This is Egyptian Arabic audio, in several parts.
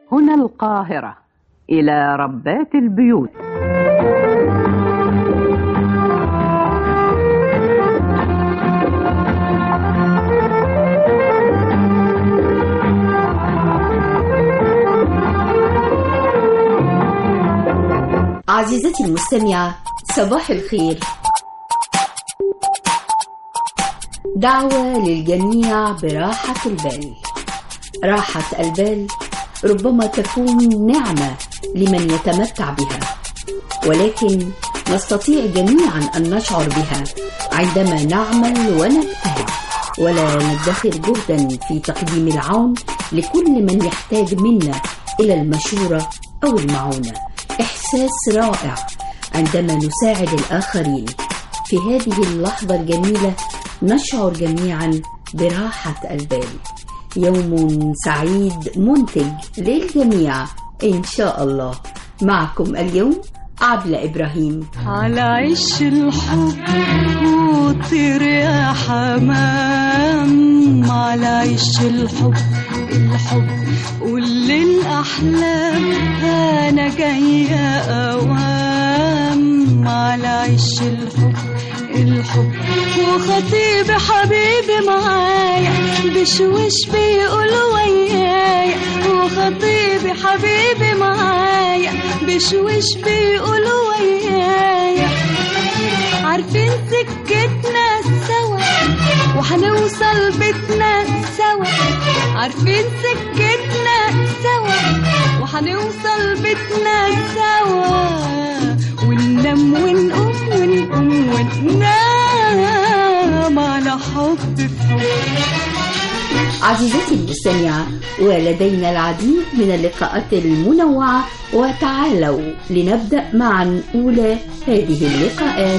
هنا القاهرة إلى ربات البيوت عزيزتي المستمعة صباح الخير دعوة للجميع براحة البال راحة البال ربما تكون نعمة لمن يتمتع بها ولكن نستطيع جميعا أن نشعر بها عندما نعمل ونجتهد ولا ندخر جهدا في تقديم العون لكل من يحتاج منا إلى المشورة أو المعونة إحساس رائع عندما نساعد الآخرين في هذه اللحظة الجميلة نشعر جميعا براحة البال يوم سعيد منتج للجميع إن شاء الله معكم اليوم عبلة إبراهيم على عش الحب وطير يا حمام على عش الحب الحب قول للأحلام أنا جاية أوام على عش الحب الحب وخطيب حبيبي معايا بشوش بيقول ويايا وخطيبي حبيبي معايا بشوش بيقول ويايا عارفين سكتنا سوا وهنوصل بيتنا سوا عارفين سكتنا سوا وهنوصل بيتنا سوا وننام ونقوم ونقوم وننام على حب في حب عزيزتي المستمعة ولدينا العديد من اللقاءات المنوعة وتعالوا لنبدأ معا أولى هذه اللقاءات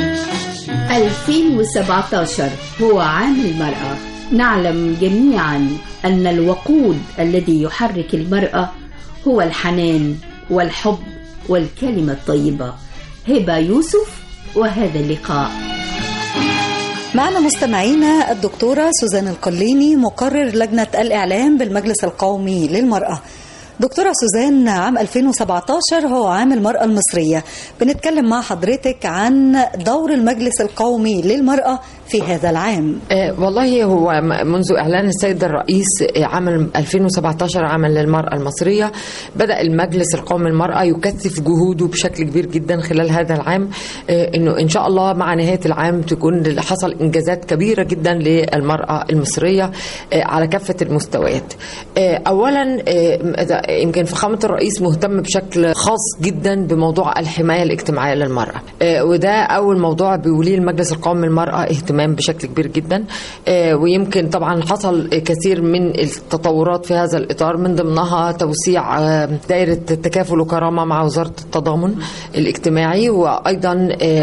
2017 هو عام المرأة نعلم جميعا أن الوقود الذي يحرك المرأة هو الحنان والحب والكلمة الطيبة هبة يوسف وهذا اللقاء معنا مستمعينا الدكتورة سوزان القليني مقرر لجنة الإعلام بالمجلس القومي للمرأة دكتورة سوزان عام 2017 هو عام المرأة المصرية بنتكلم مع حضرتك عن دور المجلس القومي للمرأة في هذا العام آه والله هو منذ إعلان السيد الرئيس عام 2017 عاما للمرأة المصرية بدأ المجلس القومي للمرأة يكثف جهوده بشكل كبير جدا خلال هذا العام آه إنه إن شاء الله مع نهاية العام تكون حصل إنجازات كبيرة جدا للمرأة المصرية آه على كافة المستويات أولا يمكن فخامة الرئيس مهتم بشكل خاص جدا بموضوع الحماية الاجتماعية للمرأة وده أول موضوع بيوليه المجلس القومي للمرأة اهتمام بشكل كبير جدا ويمكن طبعا حصل كثير من التطورات في هذا الإطار من ضمنها توسيع دائرة التكافل وكرامة مع وزارة التضامن الاجتماعي وأيضا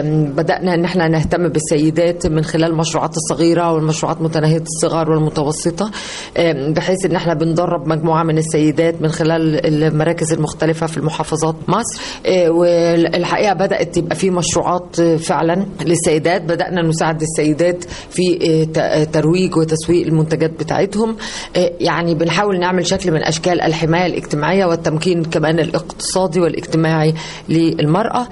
بدأنا أن احنا نهتم بالسيدات من خلال المشروعات الصغيرة والمشروعات متناهية الصغر والمتوسطة بحيث أن احنا بندرب مجموعة من السيدات من خلال المراكز المختلفة في المحافظات مصر والحقيقة بدأت تبقى في مشروعات فعلا للسيدات بدأنا نساعد السيدات في ترويج وتسويق المنتجات بتاعتهم يعني بنحاول نعمل شكل من أشكال الحماية الاجتماعية والتمكين كمان الاقتصادي والاجتماعي للمرأة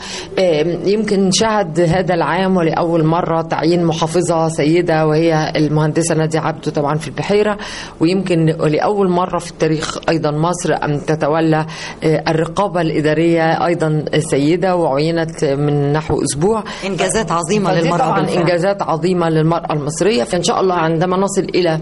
يمكن شهد هذا العام ولأول مرة تعيين محافظة سيدة وهي المهندسة نادية عبده طبعا في البحيرة ويمكن لأول مرة في التاريخ أيضا مصر أن تتولى الرقابة الإدارية أيضا سيدة وعينت من نحو أسبوع إنجازات عظيمة للمرأة طبعا بالفعل. إنجازات عظيمة للمرأة المصرية فإن شاء الله عندما نصل إلى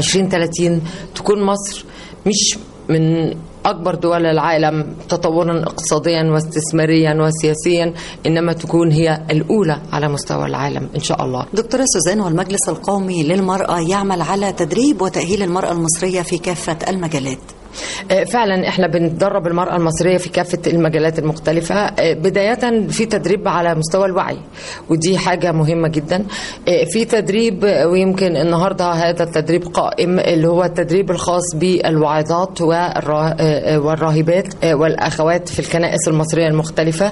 2030 تكون مصر مش من أكبر دول العالم تطورا اقتصاديا واستثماريا وسياسيا إنما تكون هي الأولى على مستوى العالم إن شاء الله دكتورة سوزان والمجلس القومي للمرأة يعمل على تدريب وتأهيل المرأة المصرية في كافة المجالات فعلا احنا بندرب المرأة المصرية في كافة المجالات المختلفة بداية في تدريب على مستوى الوعي ودي حاجة مهمة جدا في تدريب ويمكن النهاردة هذا التدريب قائم اللي هو التدريب الخاص بالواعظات والراهبات والأخوات في الكنائس المصرية المختلفة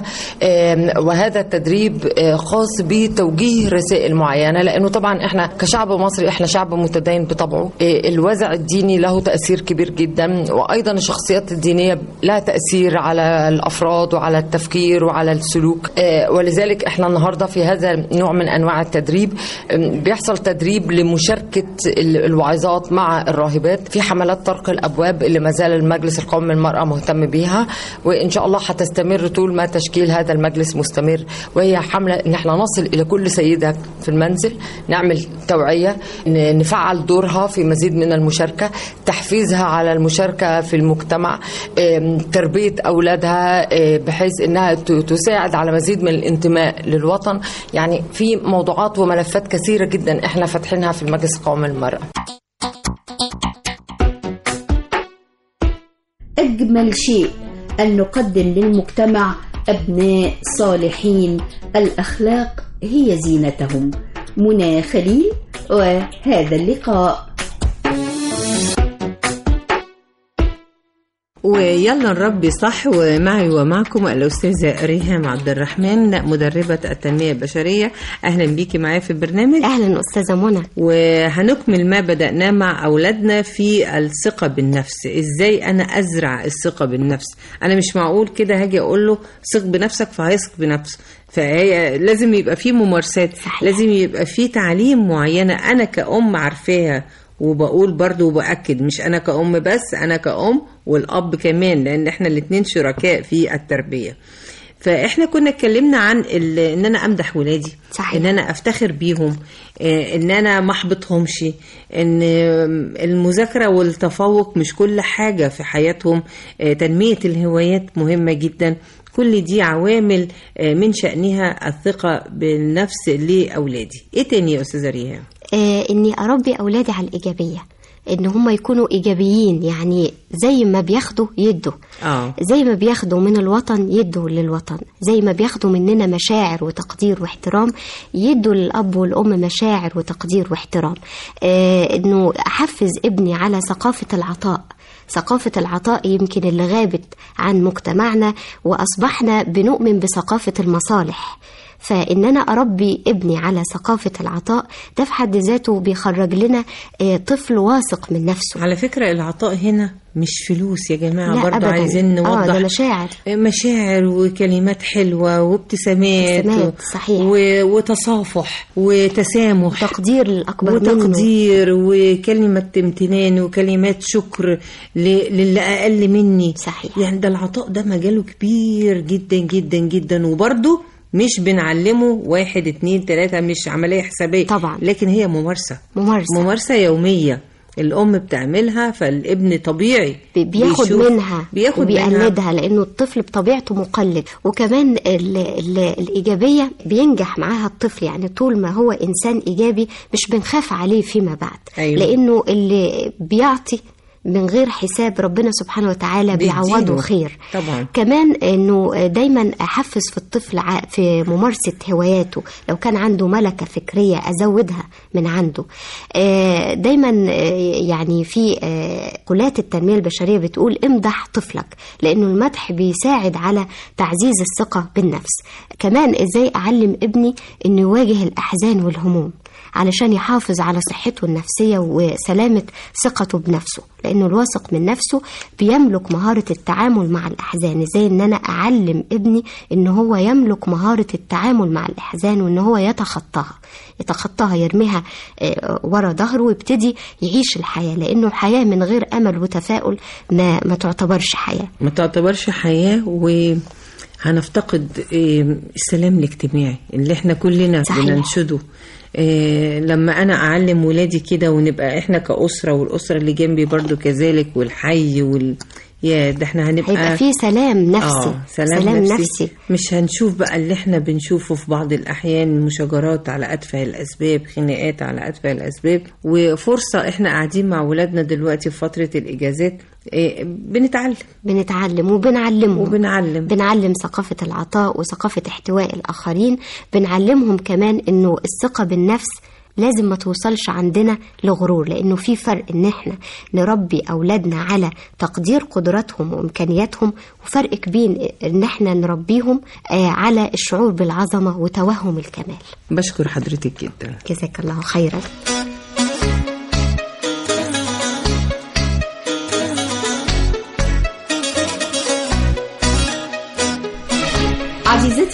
وهذا التدريب خاص بتوجيه رسائل معينة لأنه طبعا احنا كشعب مصري احنا شعب متدين بطبعه الوازع الديني له تأثير كبير جدا وايضا الشخصيات الدينيه لها تاثير على الافراد وعلى التفكير وعلى السلوك آه، ولذلك احنا النهارده في هذا نوع من انواع التدريب آم، بيحصل تدريب لمشاركه ال- الواعظات مع الراهبات في حملات طرق الابواب اللي ما زال المجلس القومي للمراه مهتم بيها وان شاء الله هتستمر طول ما تشكيل هذا المجلس مستمر وهي حمله ان احنا نصل الى كل سيده في المنزل نعمل توعيه ن- نفعل دورها في مزيد من المشاركه تحفيزها على المشاركه في المجتمع آم، تربيه اولادها آه، بحيث انها ت- تساعد على مزيد من الانتماء للوطن يعني في موضوعات وملفات كثيره جدا احنا فاتحينها في المجلس القومي للمراه أجمل شيء أن نقدم للمجتمع أبناء صالحين الأخلاق هي زينتهم منى خليل وهذا اللقاء ويلا نربي صح ومعي ومعكم الأستاذة ريهام عبد الرحمن مدربة التنمية البشرية أهلا بيكي معايا في البرنامج اهلا استاذه منى وهنكمل ما بدأناه مع أولادنا في الثقة بالنفس إزاي أنا أزرع الثقة بالنفس أنا مش معقول كده هاجي أقول له ثق بنفسك فهيثق بنفسه فهي لازم يبقى في ممارسات صحيح. لازم يبقى في تعليم معينة أنا كأم عارفاها وبقول برضو وبأكد مش أنا كأم بس أنا كأم والأب كمان لأن إحنا الاتنين شركاء في التربية فاحنا كنا اتكلمنا عن ال- ان انا امدح ولادي صحيح. ان انا افتخر بيهم آه، ان انا ما احبطهمش ان آم، المذاكره والتفوق مش كل حاجه في حياتهم آه، تنميه الهوايات مهمه جدا كل دي عوامل آه، من شأنها الثقة بالنفس لأولادي إيه تاني يا أستاذة ريهام؟ آه اني اربي اولادي على الايجابيه ان هم يكونوا ايجابيين يعني زي ما بياخدوا يدوا آه زي ما بياخدوا من الوطن يدوا للوطن زي ما بياخدوا مننا مشاعر وتقدير واحترام يدوا للأب والأم مشاعر وتقدير واحترام آه إنه أحفز ابني على ثقافة العطاء ثقافة العطاء يمكن اللي غابت عن مجتمعنا وأصبحنا بنؤمن بثقافة المصالح فإن أنا أربي ابني على ثقافة العطاء ده في حد ذاته بيخرج لنا آه، طفل واثق من نفسه على فكرة العطاء هنا مش فلوس يا جماعة لا برضه أبداً. عايزين آه، نوضح ده مشاعر. مشاعر وكلمات حلوة وابتسامات ابتسامات، صحيح. و... وتصافح وتسامح تقدير الأكبر منه وتقدير وكلمة امتنان وكلمات شكر ل... للي أقل مني صحيح. يعني ده العطاء ده مجاله كبير جدا جدا جدا وبرضه مش بنعلمه واحد اتنين تلاتة مش عملية حسابية طبعاً. لكن هي ممارسة ممارسة. ممارسة يومية الأم بتعملها فالابن طبيعي بي- بياخد بيشوف- منها بياخد منها وبيقلدها لانه الطفل بطبيعته مقلد وكمان ال ال الايجابيه بينجح معاها الطفل يعني طول ما هو انسان ايجابي مش بنخاف عليه فيما بعد أيوة. لانه اللي بيعطي من غير حساب ربنا سبحانه وتعالى بيديله. بيعوضه خير طبعا. كمان انه دايما احفز في الطفل ع- في ممارسه هواياته لو كان عنده ملكه فكريه ازودها من عنده آه، دايما آه، يعني في آه، قولات التنميه البشريه بتقول امدح طفلك لانه المدح بيساعد على تعزيز الثقه بالنفس كمان ازاي اعلم ابني انه يواجه الاحزان والهموم علشان يحافظ على صحته النفسية وسلامة ثقته بنفسه لأنه الواثق من نفسه بيملك مهارة التعامل مع الأحزان إزاي إن أنا أعلم ابني إن هو يملك مهارة التعامل مع الأحزان وإن هو يتخطاها يتخطاها يرميها آه، ورا ظهره ويبتدي يعيش الحياة لأنه الحياة من غير أمل وتفاؤل ما, ما تعتبرش حياة ما تعتبرش حياة وهنفتقد آه، السلام الاجتماعي اللي احنا كلنا صحيح. بننشده آه، لما انا اعلم ولادي كده ونبقى احنا كأسرة والأسرة اللي جنبي برضو كذلك والحي وال يا ده احنا هنبقى هيبقى في سلام نفسي آه سلام, سلام نفسي. نفسي مش هنشوف بقى اللي احنا بنشوفه في بعض الأحيان مشاجرات على أتفه الأسباب خناقات على أتفه الأسباب وفرصة احنا قاعدين مع ولادنا دلوقتي في فترة الإجازات آه، بنتعلم بنتعلم وبنعلمهم وبنعلم بنعلم ثقافة العطاء وثقافة احتواء الآخرين بنعلمهم كمان إنه الثقة بالنفس لازم ما توصلش عندنا لغرور لأنه في فرق إن إحنا نربي أولادنا على تقدير قدراتهم وإمكانياتهم وفرق كبير إن إحنا نربيهم آه، على الشعور بالعظمة وتوهم الكمال بشكر حضرتك جدا جزاك الله خيرا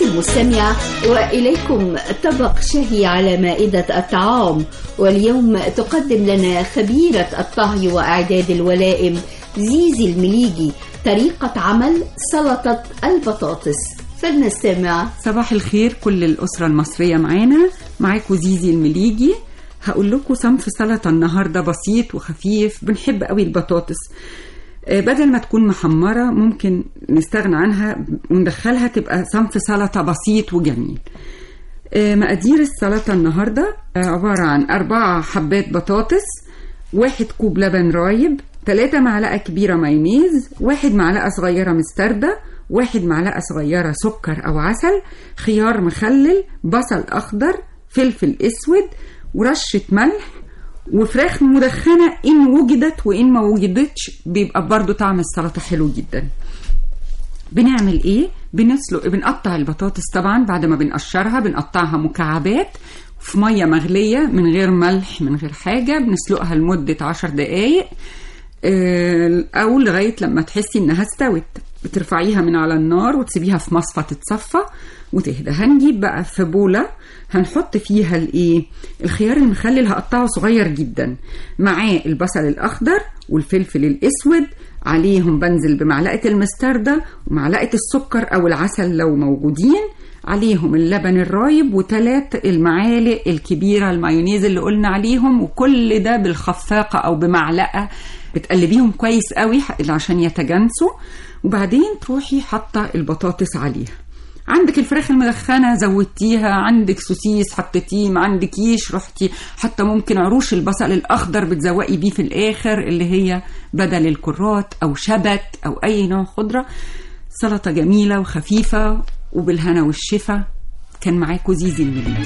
عزيزتي المستمعة وإليكم طبق شهي على مائدة الطعام واليوم تقدم لنا خبيرة الطهي وإعداد الولائم زيزي المليجي طريقة عمل سلطة البطاطس فلنستمع صباح الخير كل الأسرة المصرية معانا معاكم زيزي المليجي هقول لكم صنف سلطة النهاردة بسيط وخفيف بنحب قوي البطاطس آه، بدل ما تكون محمرة ممكن نستغنى عنها وندخلها تبقى صنف سلطة بسيط وجميل آه، مقادير السلطة النهاردة آه، عبارة عن أربعة حبات بطاطس واحد كوب لبن رايب ثلاثة معلقة كبيرة مايونيز واحد معلقة صغيرة مستردة واحد معلقة صغيرة سكر أو عسل خيار مخلل بصل أخضر فلفل أسود ورشة ملح وفراخ مدخنة إن وجدت وإن ما وجدتش بيبقى برضو طعم السلطة حلو جدا بنعمل ايه بنسلق بنقطع البطاطس طبعا بعد ما بنقشرها بنقطعها مكعبات في ميه مغليه من غير ملح من غير حاجه بنسلقها لمده عشر دقايق آه، او لغايه لما تحسي انها استوت بترفعيها من على النار وتسيبيها في مصفى تتصفى وتهدى هنجيب بقى في بوله هنحط فيها الايه الخيار المخلل هقطعه صغير جدا معاه البصل الاخضر والفلفل الاسود عليهم بنزل بمعلقه المستردة ومعلقه السكر او العسل لو موجودين عليهم اللبن الرايب وثلاث المعالق الكبيره المايونيز اللي قلنا عليهم وكل ده بالخفاقه او بمعلقه بتقلبيهم كويس قوي عشان يتجانسوا وبعدين تروحي حاطه البطاطس عليها عندك الفراخ المدخنه زودتيها عندك سوسيس حطيتيه ما عندكيش رحتي حتى ممكن عروش البصل الاخضر بتزوقي بيه في الاخر اللي هي بدل الكرات او شبت او اي نوع خضره سلطه جميله وخفيفه وبالهنا والشفا كان معاكم زيزي المليجي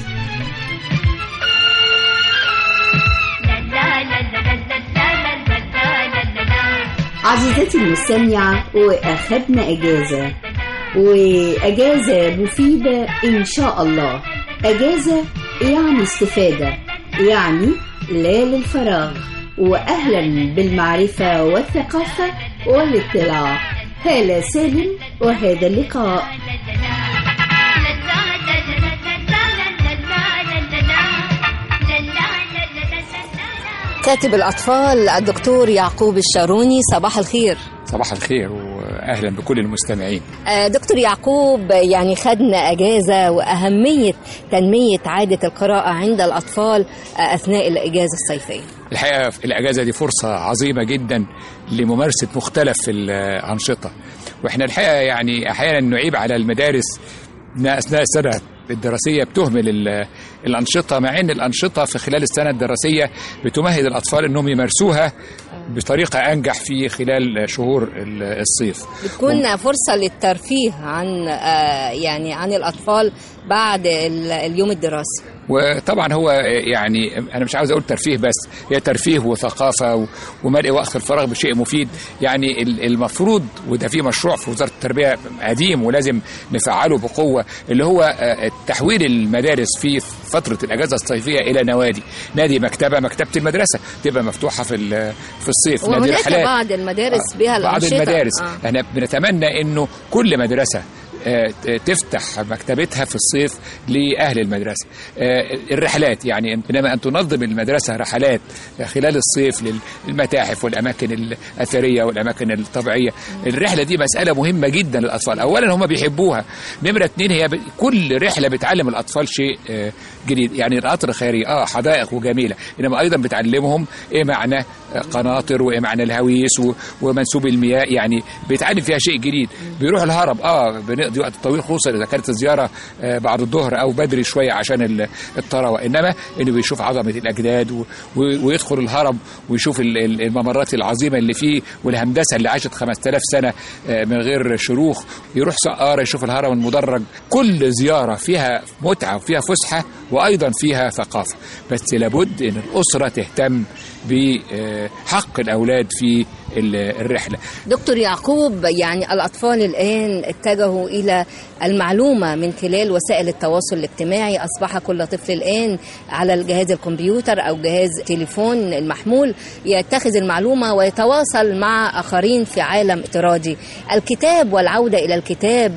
عزيزتي المستمعة وأخدنا أجازة وأجازة مفيدة إن شاء الله أجازة يعني استفادة يعني لا للفراغ وأهلا بالمعرفة والثقافة والاطلاع هالة سالم وهذا اللقاء كاتب الأطفال الدكتور يعقوب الشاروني صباح الخير صباح الخير واهلا بكل المستمعين آه، دكتور يعقوب يعني خدنا أجازة وأهمية تنمية عادة القراءة عند الأطفال آه، أثناء الإجازة الصيفية الحقيقه الاجازه دي فرصه عظيمه جدا لممارسه مختلف الانشطه واحنا الحقيقه يعني احيانا نعيب على المدارس انها اثناء السنه الدراسيه بتهمل ال- الانشطه مع ان الانشطه في خلال السنه الدراسيه بتمهد الاطفال انهم يمارسوها بطريقه انجح في خلال شهور ال- الصيف بتكون فرصة للترفيه عن آه، يعني عن الأطفال بعد ال- اليوم الدراسي وطبعا هو يعني انا مش عاوز اقول ترفيه بس هي ترفيه وثقافه و- وملء وقت الفراغ بشيء مفيد يعني ال- المفروض وده في مشروع في وزاره التربيه قديم ولازم نفعله بقوه اللي هو آه، تحويل المدارس في فتره الاجازه الصيفيه الى نوادي نادي مكتبه مكتبه المدرسه تبقى مفتوحه في ال- في الصيف نادي وهناك رحلات بعض المدارس بها بعض الأنشطة المدارس آه. احنا بنتمنى انه كل مدرسه آه، تفتح مكتبتها في الصيف لأهل المدرسة آه، الرحلات يعني إنما أن تنظم المدرسة رحلات خلال الصيف للمتاحف والأماكن الأثرية والأماكن الطبيعية الرحلة دي مسألة مهمة جدا للأطفال أولا هم بيحبوها نمرة اتنين هي ب... كل رحلة بتعلم الأطفال شيء آه، جديد يعني القطر خيري اه حدائق وجميلة إنما أيضا بتعلمهم إيه معنى آه، قناطر وإيه معنى الهويس و... ومنسوب المياه يعني بيتعلم فيها شيء جديد بيروح الهرم اه بنقضي وقت طويل خصوصا اذا كانت الزياره آه، بعد الظهر او بدري شويه عشان ال- الطراوه انما انه بيشوف عظمه الاجداد و- و- ويدخل الهرم ويشوف ال- ال- الممرات العظيمه اللي فيه والهندسه اللي عاشت 5000 سنه آه، من غير شروخ يروح سقاره يشوف الهرم المدرج كل زياره فيها متعه وفيها فسحه وايضا فيها ثقافه بس لابد ان الاسره تهتم بحق الاولاد في ال- الرحله دكتور يعقوب يعني الأطفال الآن اتجهوا إلى المعلومة من خلال وسائل التواصل الاجتماعي أصبح كل طفل الآن على الجهاز الكمبيوتر أو جهاز تليفون المحمول يتخذ المعلومة ويتواصل مع آخرين في عالم افتراضي الكتاب والعودة إلى الكتاب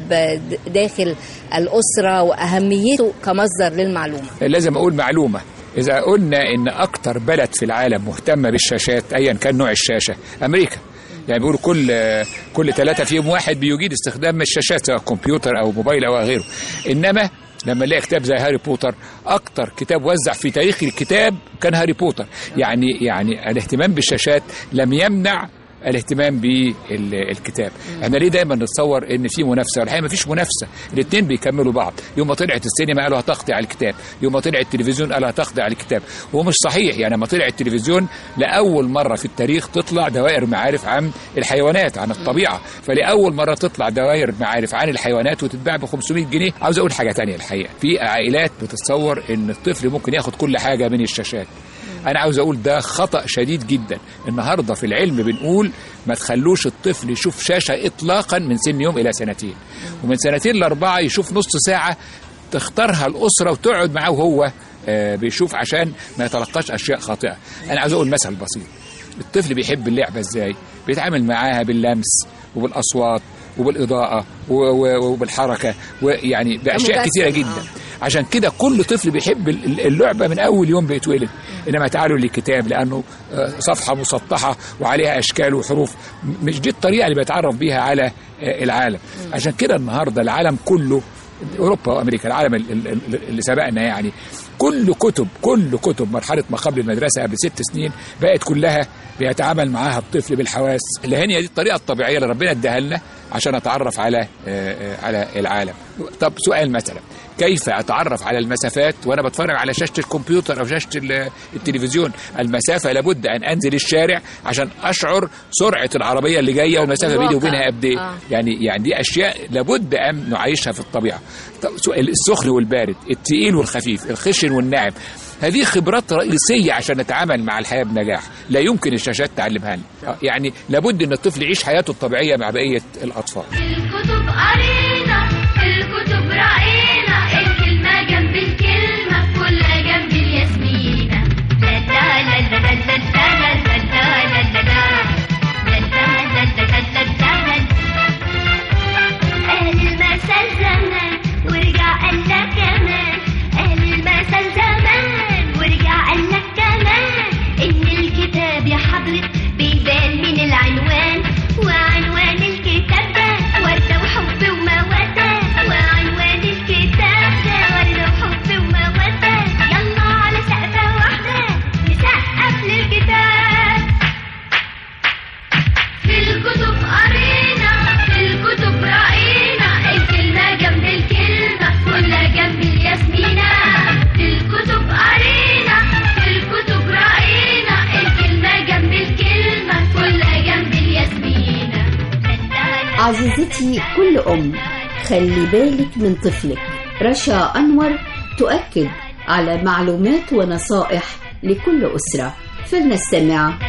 داخل الأسرة وأهميته كمصدر للمعلومة لازم اقول معلومه اذا قلنا ان اكتر بلد في العالم مهتمه بالشاشات ايا كان نوع الشاشه امريكا يعني بيقولوا كل كل ثلاثه فيهم واحد بيجيد استخدام الشاشات سواء كمبيوتر او موبايل او غيره انما لما نلاقي كتاب زي هاري بوتر اكتر كتاب وزع في تاريخ الكتاب كان هاري بوتر يعني يعني الاهتمام بالشاشات لم يمنع الاهتمام بالكتاب احنا ليه دايما نتصور ان في منافسه والحقيقه ما فيش منافسه الاثنين بيكملوا بعض يوم ما طلعت السينما قالوا هتخضع على الكتاب يوم ما طلع التلفزيون قالوا هتخضع على الكتاب وهو مش صحيح يعني لما طلع التلفزيون لاول مره في التاريخ تطلع دوائر معارف عن الحيوانات عن الطبيعه فلاول مره تطلع دوائر معارف عن الحيوانات وتتباع ب 500 جنيه عاوز اقول حاجه تانية الحقيقه في عائلات بتتصور ان الطفل ممكن ياخد كل حاجه من الشاشات انا عاوز اقول ده خطا شديد جدا النهارده في العلم بنقول ما تخلوش الطفل يشوف شاشه اطلاقا من سن يوم الى سنتين ومن سنتين لاربعه يشوف نص ساعه تختارها الاسره وتقعد معاه وهو آه، بيشوف عشان ما يتلقاش اشياء خاطئه انا عاوز اقول مثل بسيط الطفل بيحب اللعبه ازاي بيتعامل معاها باللمس وبالاصوات وبالاضاءه و- و- وبالحركه ويعني باشياء المجسم. كثيره جدا عشان كده كل طفل بيحب ال- اللعبه من اول يوم بيتولد انما تعالوا للكتاب لانه آه، صفحه مسطحه وعليها اشكال وحروف م- مش دي الطريقه اللي بيتعرف بيها على آه، العالم عشان كده النهارده العالم كله اوروبا وامريكا العالم ال- ال- ال- اللي سبقنا يعني كل كتب كل كتب مرحله ما قبل المدرسه قبل ست سنين بقت كلها بيتعامل معاها الطفل بالحواس اللي هي دي الطريقه الطبيعيه اللي ربنا اداها لنا عشان اتعرف على آه، آه، على العالم طب سؤال مثلا كيف اتعرف على المسافات وانا بتفرج على شاشه الكمبيوتر او شاشه ال- التلفزيون المسافه لابد ان انزل الشارع عشان اشعر سرعه العربيه اللي جايه والمسافه بيني الواقع. وبينها قد ايه آه. يعني يعني دي اشياء لابد ان نعيشها في الطبيعه طب سؤال السخن والبارد التقيل والخفيف الخشن والناعم هذه خبرات رئيسيه عشان نتعامل مع الحياه بنجاح لا يمكن الشاشات تعلمها لنا آه، يعني لابد ان الطفل يعيش حياته الطبيعيه مع بقيه الاطفال الكتب قرينا الكتب رأينا الكلمة جنب الكلمة كلها جنب الياسمينة لا لا لا لا لا لا لا لا لا لا لا لا لا لا لا لا لا لا أهل المثل زمان ورجع قال لك كمان أهل المثل زمان ورجع قال لك كمان إن الكتاب يا حضرة بيبان من العنوان وعنوان الكتاب ده وردة وحب ومودة وعنوان الكتاب ده وردة وحب ومودة يلا على سقفة واحدة نسقف للكتاب في الكتب قرينا في الكتب رأينا الكلمة جنب الكلمة كلها جنب الياسمينة في الكتب قرينا في الكتب رأينا الكلمة جنب الكلمة كلها جنب الياسمينة عزيزتي كل أم خلي بالك من طفلك رشا أنور تؤكد على معلومات ونصائح لكل أسرة فلنستمع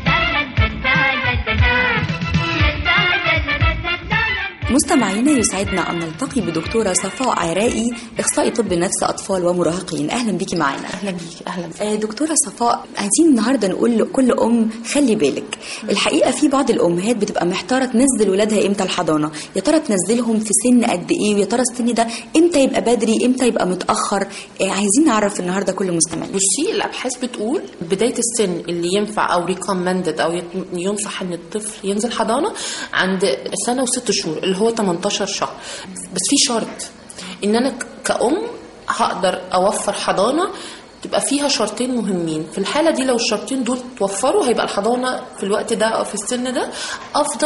مستمعينا يسعدنا أن نلتقي بدكتورة صفاء عراقي إخصائي طب نفس أطفال ومراهقين أهلا بيكي معانا أهلا بيكي أهلا دكتورة صفاء عايزين النهاردة نقول لكل أم خلي بالك الحقيقة في بعض الأمهات بتبقى محتارة تنزل ولادها إمتى الحضانة يا ترى تنزلهم في سن قد إيه ويا ترى السن ده إمتى يبقى بدري إمتى يبقى متأخر آه، عايزين نعرف النهاردة كل مستمعين بصي الابحاث بتقول بدايه السن اللي ينفع او ريكومندد او يت- ينصح ان الطفل ينزل حضانه عند سنه وست شهور اللي هو 18 شهر بس في شرط ان انا ك- كأم هقدر اوفر حضانه تبقى فيها شرطين مهمين في الحاله دي لو الشرطين دول توفروا هيبقى الحضانه في الوقت ده او في السن ده افضل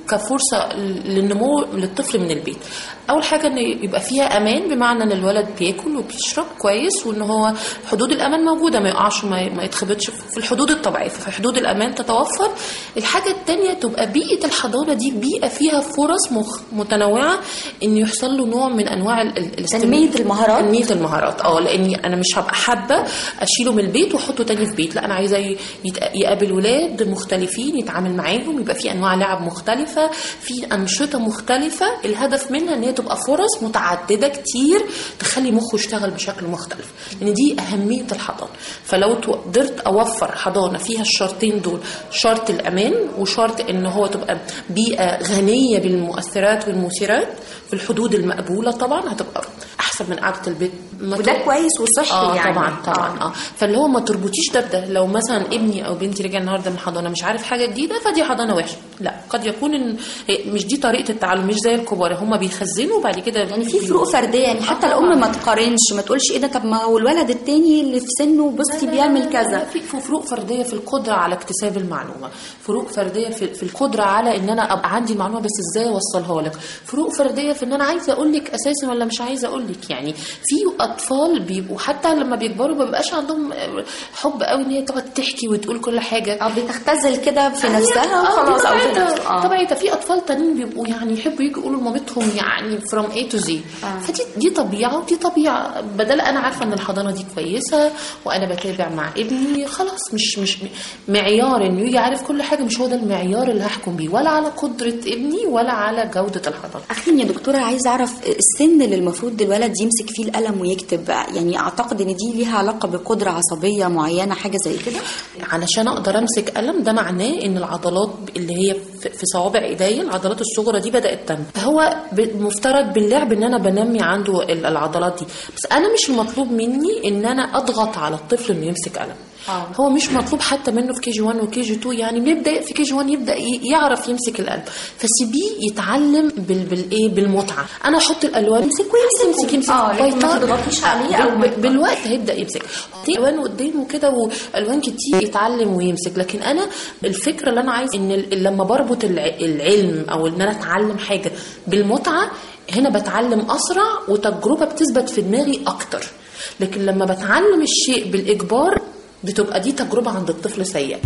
كفرصه للنمو للطفل من البيت اول حاجه ان يبقى فيها امان بمعنى ان الولد بياكل وبيشرب كويس وان هو حدود الامان موجوده ما يقعش وما ما يتخبطش في الحدود الطبيعيه في حدود الامان تتوفر الحاجه الثانيه تبقى بيئه الحضانه دي بيئه فيها فرص مخ متنوعه ان يحصل له نوع من انواع ال- ال- تنمية المهارات؟ تنميه المهارات اه لاني انا مش هبقى حابه اشيله من البيت واحطه تاني في بيت لا انا عايزه ي- يت- يقابل ولاد مختلفين يتعامل معاهم يبقى في انواع لعب مختلفه في انشطه مختلفه الهدف منها ان هي تبقى فرص متعدده كتير تخلي مخه يشتغل بشكل مختلف لان دي اهميه الحضانه فلو تو- قدرت اوفر حضانه فيها الشرطين دول شرط الامان وشرط ان هو تبقى بيئه غنيه بالمؤثرات والمثيرات في الحدود المقبوله طبعا هتبقى احسن من قعده البيت ما وده تر- كويس وصحي آه يعني. طبعا طبعا اه فاللي هو ما تربطيش ده بده لو مثلا ابني او بنتي رجع النهارده من الحضانه مش عارف حاجه جديده فدي حضانه وحشه لا قد يكون إن هي مش دي طريقه التعلم مش زي الكبار هم بيخزنوا وبعد كده يعني في فروق فرديه يعني حتى الام ما تقارنش ما تقولش ايه ده طب ما هو الولد التاني اللي في سنه بصي بيعمل كذا في في فروق فرديه في القدره على اكتساب المعلومه فروق فرديه في, في القدره على ان انا ابقى عندي المعلومه بس ازاي اوصلها لك فروق فرديه في ان انا عايزه اقول لك اساسا ولا مش عايزه اقول لك يعني في اطفال بيبقوا حتى لما بيكبروا ما بيبقاش عندهم حب قوي ان هي تقعد تحكي وتقول كل حاجه اه بتختزل كده في نفسها آه، وخلاص دي او في طبيعتها نفسها. آه. طبيعتها في اطفال تانيين بيبقوا يعني يحبوا يجوا يقولوا لمامتهم يعني from A to Z فدي دي طبيعه ودي طبيعه بدل انا عارفه ان الحضانه دي كويسه وانا بتابع مع ابني خلاص مش مش معيار انه يجي عارف كل حاجه مش هو ده المعيار اللي هحكم بيه ولا على قدره ابني ولا على جوده الحضانه اخيرا يا دكتوره عايزه اعرف السن اللي المفروض الولد يمسك فيه القلم ويكتب يعني اعتقد ان دي ليها علاقه بقدره عصبيه معينه حاجه زي كده علشان اقدر امسك قلم ده معناه ان العضلات اللي هي في- في صوابع ايديا العضلات الصغرى دي بدات تنمو هو مفترض باللعب ان انا بنمي عنده ال- العضلات دي بس انا مش المطلوب مني ان انا اضغط على الطفل انه يمسك قلم آه. هو مش مطلوب حتى منه في كي جي 1 وكي جي 2 يعني بيبدا في كي جي 1 يبدا ي- يعرف يمسك القلم فسيبيه يتعلم بال بالايه بالمتعه انا احط الالوان يمسك ويمسك يمسك يمسك آه، لكن ما ويطار. تضغطيش عليه بال- أو ما- بال- بالوقت هيبدا يمسك حطي الوان قدامه كده والوان كتير يتعلم ويمسك لكن انا الفكره اللي انا عايز ان ال- لما بربط الع- العلم او ان انا اتعلم حاجه بالمتعه هنا بتعلم اسرع وتجربه بتثبت في دماغي اكتر لكن لما بتعلم الشيء بالاجبار بتبقى دي تجربه عند الطفل سيئه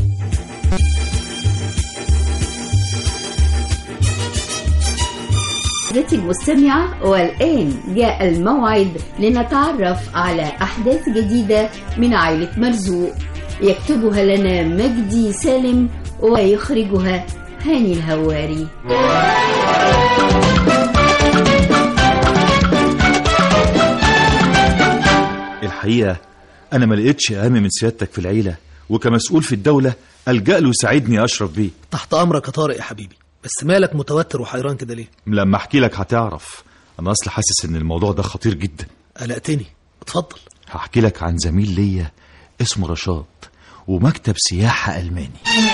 عزيزتي المستمعة والآن جاء الموعد لنتعرف على أحداث جديدة من عائلة مرزوق يكتبها لنا مجدي سالم ويخرجها هاني الهواري الحقيقة أنا ما لقيتش أهم من سيادتك في العيلة وكمسؤول في الدولة ألجأ له يساعدني أشرف بيه تحت امرك يا طارق يا حبيبي بس مالك متوتر وحيران كده ليه لما أحكي لك هتعرف أنا أصل حاسس إن الموضوع ده خطير جدا قلقتني اتفضل هحكي لك عن زميل ليا اسمه رشاد ومكتب سياحة ألماني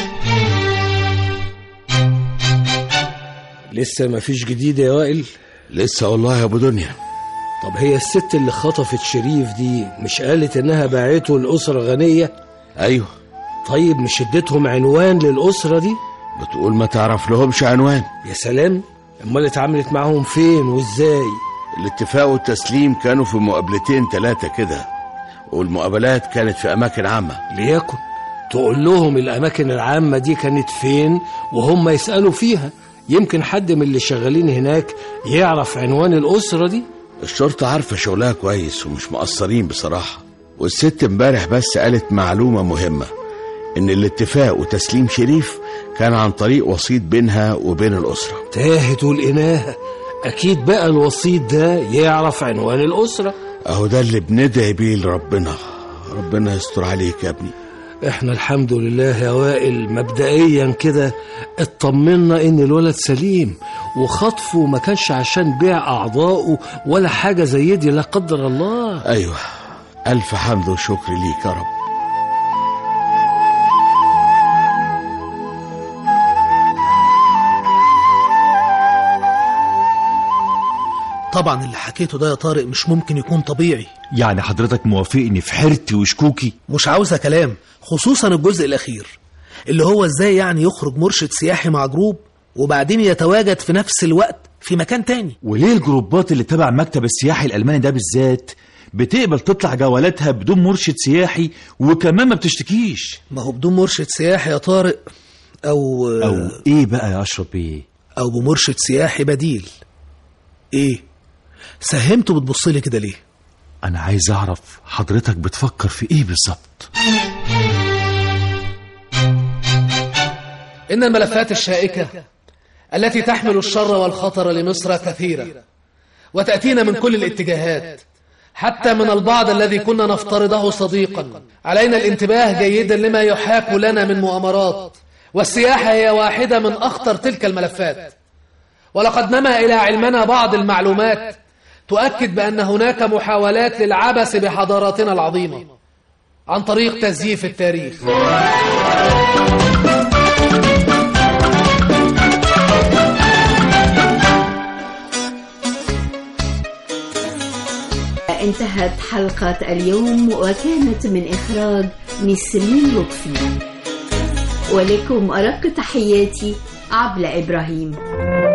لسه مفيش جديد يا وائل لسه والله يا ابو دنيا طب هي الست اللي خطفت شريف دي مش قالت انها باعته لأسرة غنية ايوه طيب مش اديتهم عنوان للأسرة دي بتقول ما تعرف لهمش عنوان يا سلام امال اتعاملت معاهم فين وازاي الاتفاق والتسليم كانوا في مقابلتين ثلاثة كده والمقابلات كانت في أماكن عامة ليكن تقول لهم الأماكن العامة دي كانت فين وهم يسألوا فيها يمكن حد من اللي شغالين هناك يعرف عنوان الأسرة دي الشرطة عارفة شغلها كويس ومش مقصرين بصراحة والست امبارح بس قالت معلومة مهمة إن الاتفاق وتسليم شريف كان عن طريق وسيط بينها وبين الأسرة تاهت والإناهة أكيد بقى الوسيط ده يعرف عنوان الأسرة أهو ده اللي بندعي بيه لربنا ربنا يستر عليك يا ابني احنا الحمد لله يا وائل مبدئيا كده اطمنا ان الولد سليم وخطفه ما كانش عشان بيع اعضائه ولا حاجه زي دي لا قدر الله أيوة ألف حمد وشكر ليك يا رب طبعا اللي حكيته ده يا طارق مش ممكن يكون طبيعي يعني حضرتك موافقني في حيرتي وشكوكي مش عاوزة كلام خصوصا الجزء الأخير اللي هو ازاي يعني يخرج مرشد سياحي مع جروب وبعدين يتواجد في نفس الوقت في مكان تاني وليه الجروبات اللي تبع المكتب السياحي الألماني ده بالذات بتقبل تطلع جولاتها بدون مرشد سياحي وكمان ما بتشتكيش ما هو بدون مرشد سياحي يا طارق أو أو إيه بقى يا أشرف بيه أو بمرشد سياحي بديل إيه ساهمت بتبص لي كده ليه أنا عايز أعرف حضرتك بتفكر في إيه بالظبط إن الملفات الشائكة التي تحمل الشر والخطر لمصر كثيرة وتأتينا من كل الاتجاهات حتى من البعض الذي كنا نفترضه صديقا علينا الانتباه جيدا لما يحاك لنا من مؤامرات والسياحة هي واحدة من أخطر تلك الملفات ولقد نما إلى علمنا بعض المعلومات تؤكد بأن هناك محاولات للعبث بحضاراتنا العظيمة عن طريق تزييف التاريخ انتهت حلقة اليوم وكانت من إخراج نسرين لطفي ولكم أرق تحياتي عبلة إبراهيم